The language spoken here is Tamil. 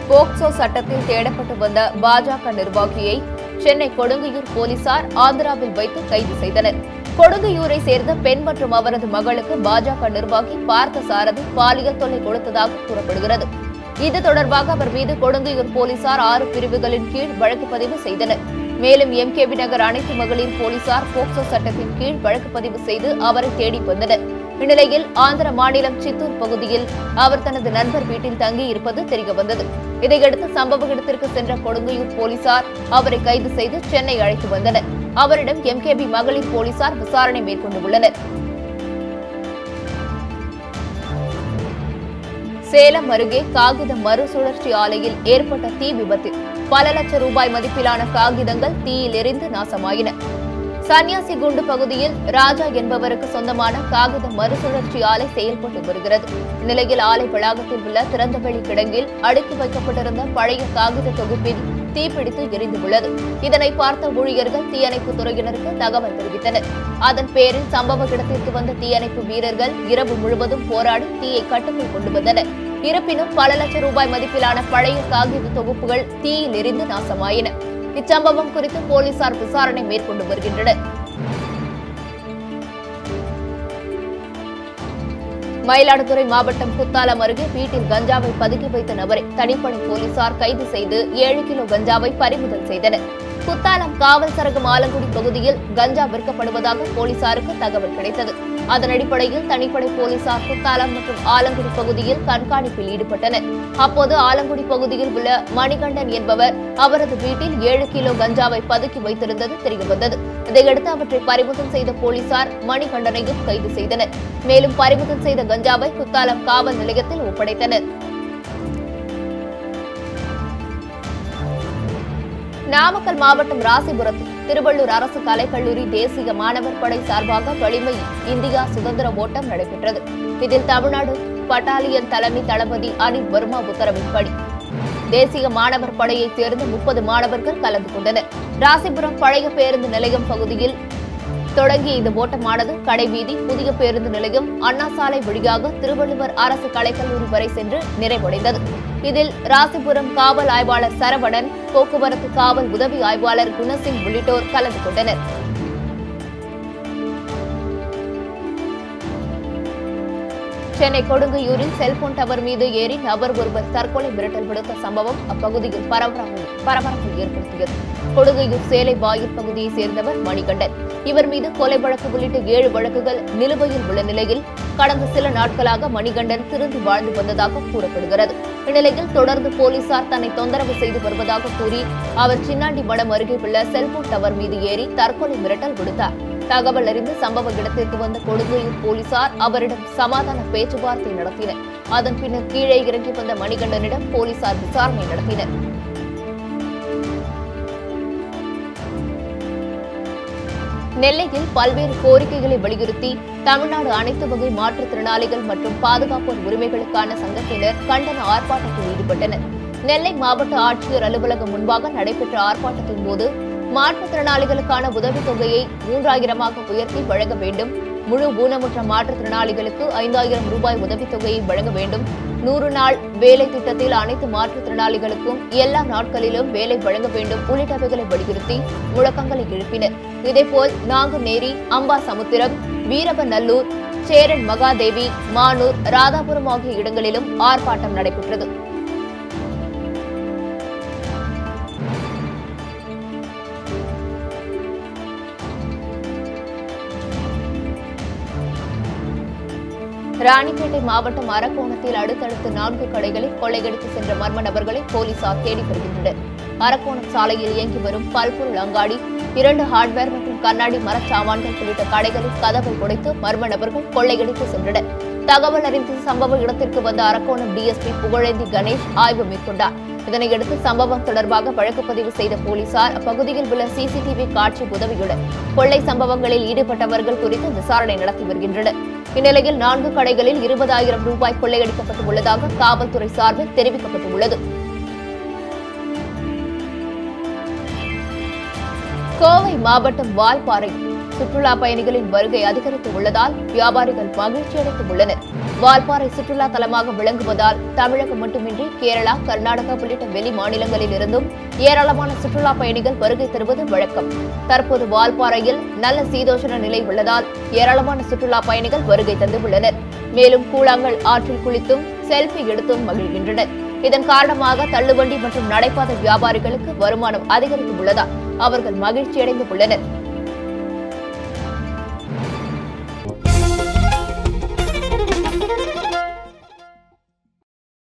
போக்சோ சட்டத்தில் தேடப்பட்டு வந்த பாஜக நிர்வாகியை சென்னை கொடுங்கையூர் போலீசார் ஆந்திராவில் வைத்து கைது செய்தனர் கொடுங்கையூரை சேர்ந்த பெண் மற்றும் அவரது மகளுக்கு பாஜக நிர்வாகி பார்த்த சாரதி பாலியல் தொல்லை கொடுத்ததாக கூறப்படுகிறது இது தொடர்பாக அவர் மீது கொடுங்கையூர் போலீசார் ஆறு பிரிவுகளின் கீழ் வழக்கு பதிவு செய்தனர் மேலும் எம்கேபி நகர் அனைத்து மகளிர் போலீசார் போக்சோ சட்டத்தின் கீழ் வழக்கு பதிவு செய்து அவரை தேடி வந்தனர் இந்நிலையில் ஆந்திர மாநிலம் சித்தூர் பகுதியில் அவர் தனது நண்பர் வீட்டில் தங்கி இருப்பது தெரியவந்தது இதையடுத்து சம்பவ இடத்திற்கு சென்ற கொடுங்கையூர் போலீசார் அவரை கைது செய்து சென்னை அழைத்து வந்தனர் அவரிடம் எம்கேபி மகளிர் போலீசார் விசாரணை மேற்கொண்டு உள்ளனர் சேலம் அருகே காகித மறுசுழற்சி ஆலையில் ஏற்பட்ட தீ விபத்தில் பல லட்சம் ரூபாய் மதிப்பிலான காகிதங்கள் தீயில் எரிந்து நாசமாயின சன்னியாசி குண்டு பகுதியில் ராஜா என்பவருக்கு சொந்தமான காகித மறுசுழற்சி ஆலை செயல்பட்டு வருகிறது இந்நிலையில் ஆலை வளாகத்தில் உள்ள திறந்தவெளி கிடங்கில் அடுக்கி வைக்கப்பட்டிருந்த பழைய காகித தொகுப்பில் தீப்பிடித்து எரிந்து உள்ளது இதனை பார்த்த ஊழியர்கள் தீயணைப்பு துறையினருக்கு தகவல் தெரிவித்தனர் அதன் பேரில் சம்பவ இடத்திற்கு வந்த தீயணைப்பு வீரர்கள் இரவு முழுவதும் போராடி தீயை கட்டுக்குள் கொண்டு வந்தனர் இருப்பினும் பல லட்சம் ரூபாய் மதிப்பிலான பழைய காகித தொகுப்புகள் தீயில் எரிந்து நாசமாயின இச்சம்பவம் குறித்து போலீசார் விசாரணை மேற்கொண்டு வருகின்றனர் மயிலாடுதுறை மாவட்டம் குத்தாலம் அருகே வீட்டில் கஞ்சாவை பதுக்கி வைத்த நபரை தனிப்படை போலீசார் கைது செய்து ஏழு கிலோ கஞ்சாவை பறிமுதல் செய்தனர் குத்தாலம் காவல் சரகம் ஆலங்குடி பகுதியில் கஞ்சா விற்கப்படுவதாக போலீசாருக்கு தகவல் கிடைத்தது அதன் அடிப்படையில் தனிப்படை போலீசார் குத்தாலம் மற்றும் ஆலங்குடி பகுதியில் கண்காணிப்பில் ஈடுபட்டனர் அப்போது ஆலங்குடி பகுதியில் உள்ள மணிகண்டன் என்பவர் அவரது வீட்டில் ஏழு கிலோ கஞ்சாவை பதுக்கி வைத்திருந்தது தெரியவந்தது இதையடுத்து அவற்றை பறிமுதல் செய்த போலீசார் மணிகண்டனையும் கைது செய்தனர் மேலும் பறிமுதல் செய்த கஞ்சாவை குத்தாலம் காவல் நிலையத்தில் ஒப்படைத்தனர் நாமக்கல் மாவட்டம் ராசிபுரத்தில் திருவள்ளூர் அரசு கலைக்கல்லூரி தேசிய மாணவர் படை சார்பாக வலிமை இந்தியா சுதந்திர ஓட்டம் நடைபெற்றது இதில் தமிழ்நாடு பட்டாலியன் தலைமை தளபதி அனில் வர்மா உத்தரவின்படி தேசிய மாணவர் படையைச் சேர்ந்த முப்பது மாணவர்கள் கலந்து கொண்டனர் ராசிபுரம் பழைய பேருந்து நிலையம் பகுதியில் தொடங்கிய இந்த ஓட்டமானது கடைவீதி புதிய பேருந்து நிலையம் அண்ணா சாலை வழியாக திருவள்ளுவர் அரசு கலைக்கல்லூரி வரை சென்று நிறைவடைந்தது இதில் ராசிபுரம் காவல் ஆய்வாளர் சரவணன் போக்குவரத்து காவல் உதவி ஆய்வாளர் குணசிங் உள்ளிட்டோர் கலந்து கொண்டனர் சென்னை கொடுங்கையூரில் செல்போன் டவர் மீது ஏறி நபர் ஒருவர் தற்கொலை மிரட்டல் விடுத்த சம்பவம் அப்பகுதியில் பரபரப்பு பரபரப்பை ஏற்படுத்தியது கொடுங்கையூர் சேலை வாயில் பகுதியைச் சேர்ந்தவர் மணிகண்டன் இவர் மீது கொலை வழக்கு உள்ளிட்ட ஏழு வழக்குகள் நிலுவையில் உள்ள நிலையில் கடந்த சில நாட்களாக மணிகண்டன் திருந்தி வாழ்ந்து வந்ததாக கூறப்படுகிறது இந்நிலையில் தொடர்ந்து போலீசார் தன்னை தொந்தரவு செய்து வருவதாக கூறி அவர் சின்னாண்டி மடம் அருகே உள்ள செல்போன் டவர் மீது ஏறி தற்கொலை மிரட்டல் விடுத்தார் தகவல் அறிந்து சம்பவ இடத்திற்கு வந்த கொடுங்கையூர் போலீசார் அவரிடம் சமாதான பேச்சுவார்த்தை நடத்தினர் அதன் பின்னர் கீழே இறங்கி வந்த மணிகண்டனிடம் போலீசார் விசாரணை நடத்தினர் நெல்லையில் பல்வேறு கோரிக்கைகளை வலியுறுத்தி தமிழ்நாடு அனைத்து வகை மாற்றுத்திறனாளிகள் மற்றும் பாதுகாப்போர் உரிமைகளுக்கான சங்கத்தினர் கண்டன ஆர்ப்பாட்டத்தில் ஈடுபட்டனர் நெல்லை மாவட்ட ஆட்சியர் அலுவலகம் முன்பாக நடைபெற்ற ஆர்ப்பாட்டத்தின் போது மாற்றுத்திறனாளிகளுக்கான உதவித் தொகையை மூன்றாயிரமாக உயர்த்தி வழங்க வேண்டும் முழு ஊனமுற்ற மாற்றுத்திறனாளிகளுக்கு ஐந்தாயிரம் ரூபாய் உதவித் தொகையை வழங்க வேண்டும் நூறு நாள் வேலை திட்டத்தில் அனைத்து மாற்றுத்திறனாளிகளுக்கும் எல்லா நாட்களிலும் வேலை வழங்க வேண்டும் உள்ளிட்டவைகளை வலியுறுத்தி முழக்கங்களை எழுப்பினர் இதேபோல் நாங்குநேரி அம்பாசமுத்திரம் வீரவநல்லூர் சேரன் மகாதேவி மானூர் ராதாபுரம் ஆகிய இடங்களிலும் ஆர்ப்பாட்டம் நடைபெற்றது ராணிப்பேட்டை மாவட்டம் அரக்கோணத்தில் அடுத்தடுத்து நான்கு கடைகளில் கொள்ளையடித்து சென்ற மர்ம நபர்களை போலீசார் தேடி வருகின்றனர் அரக்கோணம் சாலையில் இயங்கி வரும் பல்பொருள் அங்காடி இரண்டு ஹார்ட்வேர் மற்றும் கண்ணாடி மரச்சாமான்கள் உள்ளிட்ட கடைகளில் கதவை உடைத்து மர்ம நபர்கள் கொள்ளையடித்து சென்றனர் தகவல் அறிந்து சம்பவ இடத்திற்கு வந்த அரக்கோணம் டிஎஸ்பி புகழேந்தி கணேஷ் ஆய்வு மேற்கொண்டார் இதனையடுத்து சம்பவம் தொடர்பாக வழக்கு பதிவு செய்த போலீசார் அப்பகுதியில் உள்ள சிசிடிவி காட்சி உதவியுடன் கொள்ளை சம்பவங்களில் ஈடுபட்டவர்கள் குறித்து விசாரணை நடத்தி வருகின்றனர் இந்நிலையில் நான்கு கடைகளில் இருபதாயிரம் ரூபாய் கொள்ளையடிக்கப்பட்டுள்ளதாக காவல்துறை சார்பில் தெரிவிக்கப்பட்டுள்ளது கோவை மாவட்டம் வால்பாறை சுற்றுலா பயணிகளின் வருகை அதிகரித்து உள்ளதால் வியாபாரிகள் மகிழ்ச்சியடைந்து உள்ளனர் வால்பாறை சுற்றுலா தலமாக விளங்குவதால் தமிழகம் மட்டுமின்றி கேரளா கர்நாடகா உள்ளிட்ட வெளி மாநிலங்களில் இருந்தும் ஏராளமான சுற்றுலா பயணிகள் வருகை தருவது வழக்கம் தற்போது வால்பாறையில் நல்ல சீதோஷண நிலை உள்ளதால் ஏராளமான சுற்றுலா பயணிகள் வருகை தந்துள்ளனர் மேலும் கூழாங்கல் ஆற்றில் குளித்தும் செல்ஃபி எடுத்தும் மகிழ்கின்றனர் இதன் காரணமாக தள்ளுவண்டி மற்றும் நடைபாதை வியாபாரிகளுக்கு வருமானம் அதிகரித்து உள்ளதால் அவர்கள் மகிழ்ச்சியடைந்து உள்ளனர்